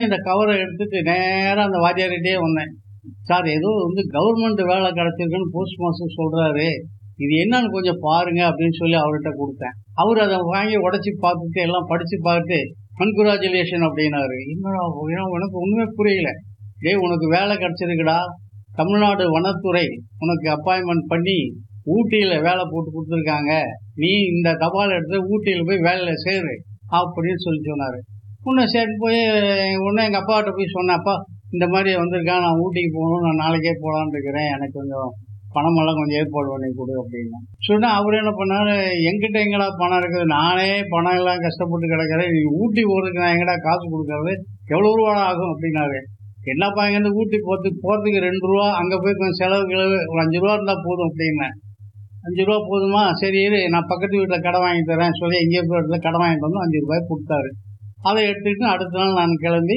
இந்த கவரை எடுத்துட்டு நேராக அந்த வாத்தியார்கிட்டே வந்தேன் சார் ஏதோ வந்து கவர்மெண்ட் வேலை கிடைச்சிருக்குன்னு போஸ்ட் மாஸ்டர் சொல்றாரு இது என்னன்னு கொஞ்சம் பாருங்க அப்படின்னு சொல்லி அவர்கிட்ட கொடுத்தேன் அவர் அதை வாங்கி உடச்சி பார்த்துட்டு எல்லாம் படிச்சு பார்த்துட்டு கன்குராச்சுலேஷன் அப்படின்னாரு என்னடா ஏன்னா உனக்கு ஒண்ணுமே புரியல டேய் உனக்கு வேலை கிடைச்சிருக்குடா தமிழ்நாடு வனத்துறை உனக்கு அப்பாயின்மெண்ட் பண்ணி ஊட்டியில வேலை போட்டு கொடுத்துருக்காங்க நீ இந்த தபால் எடுத்து ஊட்டியில போய் வேலையில சேரு அப்படின்னு சொல்லி சொன்னாரு உன்னை சரி போய் உடனே எங்க அப்பாட்ட போய் சொன்னேன் அப்பா இந்த மாதிரி வந்திருக்கான் நான் ஊட்டிக்கு போகணும் நான் நாளைக்கே போகலான்னு இருக்கிறேன் எனக்கு கொஞ்சம் பணமெல்லாம் கொஞ்சம் ஏற்பாடு பண்ணி கொடு அப்படின்னு சொன்னா அவர் என்ன பண்ணாரு எங்கிட்ட எங்கடா பணம் இருக்குது நானே பணம் எல்லாம் கஷ்டப்பட்டு கிடக்கிறேன் நீ ஊட்டி போறதுக்கு நான் எங்கடா காசு கொடுக்கறது எவ்வளவு ரூபா ஆகும் அப்படின்னாரு என்னப்பா இங்கேருந்து ஊட்டி போறதுக்கு போறதுக்கு ரெண்டு ரூபா அங்க போய் கொஞ்சம் செலவு கிளவு ஒரு அஞ்சு ரூபா இருந்தா போதும் அப்படின்னேன் அஞ்சு ரூபா போதுமா சரி இரு நான் பக்கத்து வீட்டில் கடை வாங்கி தரேன் சொல்லி எங்கேயோ போய் இடத்துல கடை வாங்கிட்டு வந்து அஞ்சு ரூபாய் கொடுத்தாரு அதை எடுத்துக்கிட்டு அடுத்த நாள் நான் கிளம்பி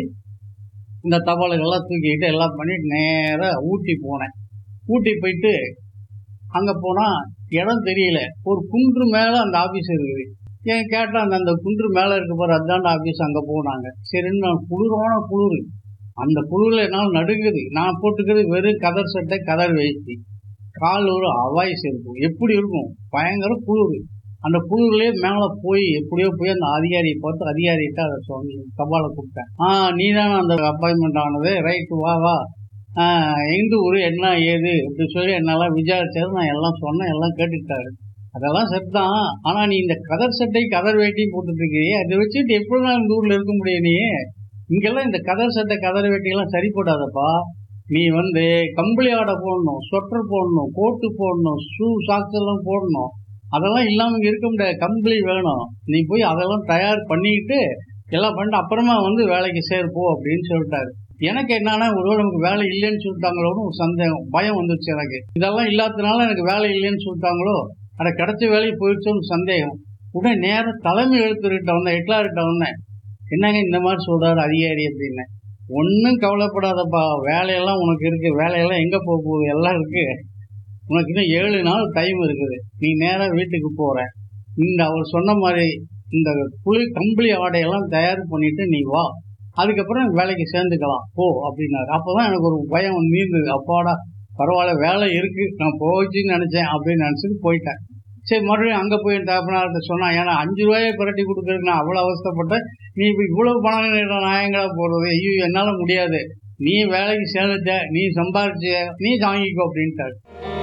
இந்த தபால்கள்லாம் தூக்கிட்டு எல்லாம் பண்ணிட்டு நேராக ஊட்டி போனேன் ஊட்டி போயிட்டு அங்கே போனால் இடம் தெரியல ஒரு குன்று மேலே அந்த ஆஃபீஸ் இருக்குது ஏன் கேட்டால் அந்த அந்த குன்று மேலே இருக்க போகிற அதாண்ட ஆஃபீஸ் அங்கே போனாங்க சரின்னு நான் குளிரான குளிர் அந்த குளிரில் என்னால் நடுங்குது நான் போட்டுக்கிறது வெறும் கதர் சட்டை கதர் வேஷ்டி கால் ஒரு அவாய் செருப்பு எப்படி இருக்கும் பயங்கர குளிர் அந்த குழுவிலே மேலே போய் எப்படியோ போய் அந்த அதிகாரியை பார்த்து அதிகாரிகிட்ட அதை சொல்லி தபாலை கொடுத்தேன் ஆ நீ தானே அந்த அப்பாயின்மெண்ட் ஆனது ரைட்டு வா வா ஆ, எந்த ஊர் என்ன ஏது அப்படி சொல்லி என்னெல்லாம் விசாரிச்சாரு நான் எல்லாம் சொன்னேன் எல்லாம் கேட்டுக்கிட்டாரு அதெல்லாம் சரிதான் ஆனா நீ இந்த கதர் சட்டை கதர் வேட்டியும் போட்டுட்டு இருக்கியே அதை வச்சுட்டு எப்படி நான் இந்த ஊர்ல இருக்க முடியும் நீ இங்கெல்லாம் இந்த கதர் சட்டை கதர் வேட்டியெல்லாம் சரிப்படாதப்பா நீ வந்து கம்பளி ஆடை போடணும் ஸ்வெட்டர் போடணும் கோட்டு போடணும் ஷூ சாக்ஸ் எல்லாம் போடணும் அதெல்லாம் இல்லாம இங்க இருக்க முடியாது கம்பளி வேணும் நீ போய் அதெல்லாம் தயார் பண்ணிட்டு எல்லாம் பண்ணிட்டு அப்புறமா வந்து வேலைக்கு சேர்ப்போ அப்படின்னு சொல்லிட்டாரு எனக்கு என்னன்னா ஒருவேளை நமக்கு வேலை இல்லைன்னு சொல்லிட்டாங்களோன்னு ஒரு சந்தேகம் பயம் வந்துருச்சு எனக்கு இதெல்லாம் இல்லாததுனால எனக்கு வேலை இல்லைன்னு சொல்லிட்டாங்களோ அட கிடைச்ச வேலைக்கு போயிடுச்சோன்னு சந்தேகம் உடனே நேரம் தலைமை எழுத்துக்கிட்ட வந்தேன் ஹெட்லார்கிட்ட வந்தேன் என்னங்க இந்த மாதிரி சொல்றாரு அதிகாரி அப்படின்னு ஒன்றும் கவலைப்படாதப்பா வேலையெல்லாம் உனக்கு இருக்கு வேலையெல்லாம் எங்க போக போகுது எல்லாம் இருக்கு உனக்கு இன்னும் ஏழு நாள் டைம் இருக்குது நீ நேரா வீட்டுக்கு போற இந்த அவர் சொன்ன மாதிரி இந்த குளிர் கம்பளி ஆடையெல்லாம் தயார் பண்ணிட்டு நீ வா அதுக்கப்புறம் வேலைக்கு சேர்ந்துக்கலாம் போ அப்படின்னாரு அப்பதான் எனக்கு ஒரு பயம் வந்து நீர்ந்தது அப்பாடா பரவாயில்ல வேலை இருக்கு நான் போச்சுன்னு நினைச்சேன் அப்படின்னு நினைச்சிட்டு போயிட்டேன் சரி மறுபடியும் அங்க போய் என் தகப்பனார்ட்ட சொன்னா ஏன்னா அஞ்சு ரூபாயை புரட்டி கொடுக்கறதுக்கு நான் அவ்வளவு அவஸ்தைப்பட்டேன் நீ இப்ப இவ்வளவு பணம் நான் எங்களா போடுறது ஐயோ என்னால முடியாது நீ வேலைக்கு சேர்ந்துட்ட நீ சம்பாரிச்ச நீ வாங்கிக்கோ அப்படின்ட்டாரு